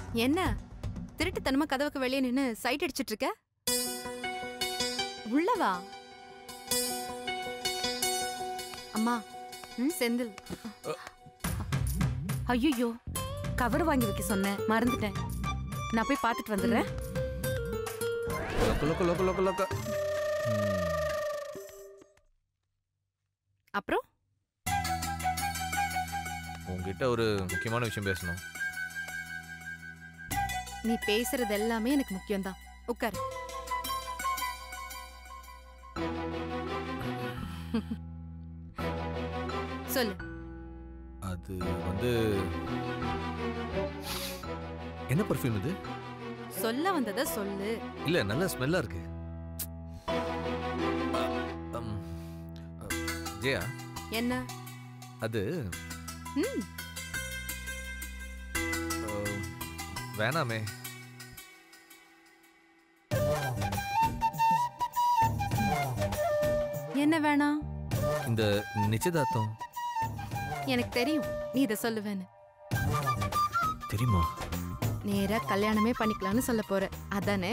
என்ன திருட்டுத்தனமா கதவுக்கு வெளியே நின்னு சைட் அடிச்சிட்டு இருக்க உள்ளவா அம்மா ம், செந்தில் ஐயோ கவர் வாங்கி வைக்க சொன்னேன் மறந்துட்டேன் நான் போய் பார்த்துட்டு வந்துடுறேன் லொக்க லொக்க லொக்க லொக்க லொக்க ம், அப்புறம் உங்ககிட்ட ஒரு முக்கியமான விஷயம் பேசணும் நீ பேசுறது எல்லாமே எனக்கு முக்கியம்தான் உட்காரு சொல்லு அது வந்து என்ன பர்ஃப்யூம் இது சொல்ல வந்தத சொல்லு இல்ல நல்ல ஸ்மெல்லா இருக்கு அ, அம், அ, ஜெயா என்ன அது ம் அ, வேணாமே என்ன வேணாம் இந்த நிச்சயதார்த்தம் எனக்கு தெரியும் நீ இதை சொல்லுவேன்னு தெரியுமா நேரா கல்யாணமே பண்ணிக்கலாம்னு சொல்ல போற அதானே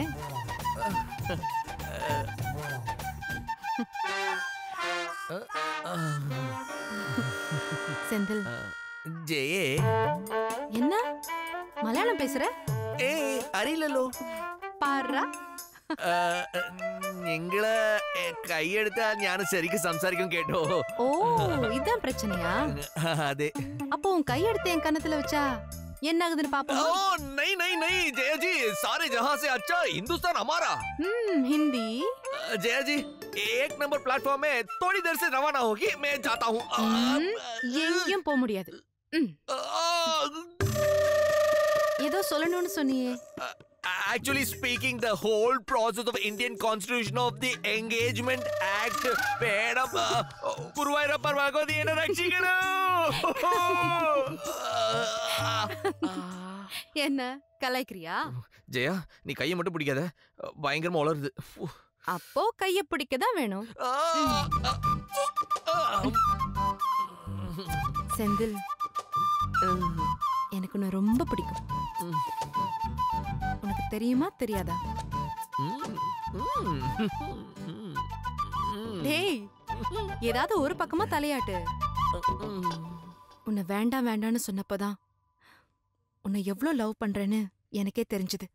செந்தில் ஜெயே என்ன மலையாளம் பேசுற ഏയ് അറിയില്ലല്ലോ பாருடா നിങ്ങള് കൈയെടുത്താ ഞാൻ ശരിക്കും സംസാരിക്കും കേട്ടോ ஓ இதான் பிரச்சனையா അതെ அப்போ உன் கையெடுத்து என் கன்னத்துல வச்சா என்ன ஆகுதுன்னு ओ பாப்போம் नहीं नहीं नहीं जया जी सारे जहां से अच्छा हिंदुस्तान हमारा ம் ஹிந்தி जया जी एक नंबर प्लेटफॉर्म में थोड़ी देर से रवाना होगी मैं जाता हूँ ம், எங்கேயும் போக முடியாது ம், ஏதோ சொல்லணும்னு சொன்னியே Actually speaking, the whole process of Indian Constitution of the Engagement Act, madam Guruvayurappar Bhagavathi എന്നെ രക്ഷിക്കണോ என்ன கலாய்க்கிறியா ஜெயா நீ கையை மட்டும் பிடிக்காத பயங்கரமா உளருது ஃபு. அப்போ கைய பிடிக்க தான் வேணும் ஆ, ஆ, ஆ. செந்தில் எனக்கு உன்னை ரொம்ப பிடிக்கும் ம். உனக்கு தெரியுமா தெரியாதா ம், ம், ம், ம். டேய் ஏதாவது ஒரு பக்கமா தலையாட்டு உன்னை வேண்டாம் வேண்டாம்னு சொன்னப்பதான் உன்னை எவ்ளோ லவ் பண்றேன்னு எனக்கே தெரிஞ்சது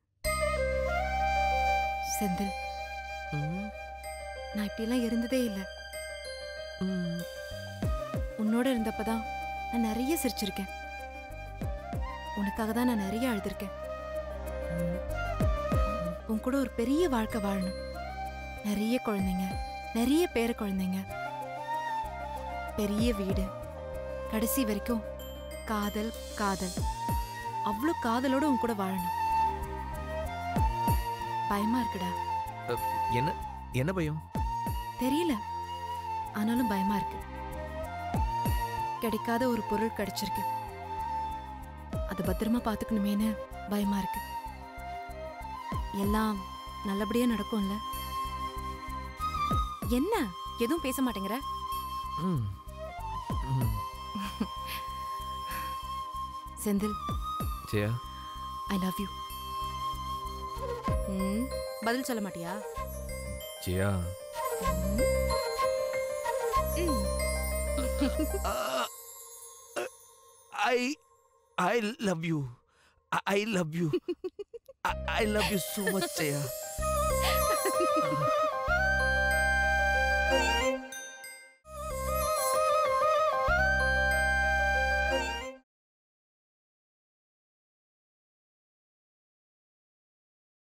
செந்தில் ம், நான் இப்படிலாம் இருந்ததே இல்ல ம். உன்னோட இருந்தப்பதான் நான் நிறைய சிரிச்சிருக்கேன் உனக்காக தான் நான் நிறைய அழுதுருக்கேன் உன் கூட ஒரு பெரிய வாழ்க்கை வாழணும் நிறைய குழந்தைங்க நிறைய பேர குழந்தைங்க பெரிய வீடு கடைசி வரைக்கும் காதல் காதல் அவ்வளோ காதலோட உன் கூட வாழணும் பயமா இருக்குடா என்ன என்ன பயம் தெரியல ஆனாலும் பயமா இருக்கு கிடைக்காத ஒரு பொருள் கிடைச்சிருக்கு அதை பத்திரமா பாத்துக்கணுமேனு பயமா இருக்கு எல்லாம் நல்லபடியா நடக்கும்ல என்ன எதுவும் பேச மாட்டேங்கிற ம், ம். Senthil Jaya I love you பதில் சொல்ல மாட்டியா ஜெயா ம். I I love you I love you I love you so much Jaya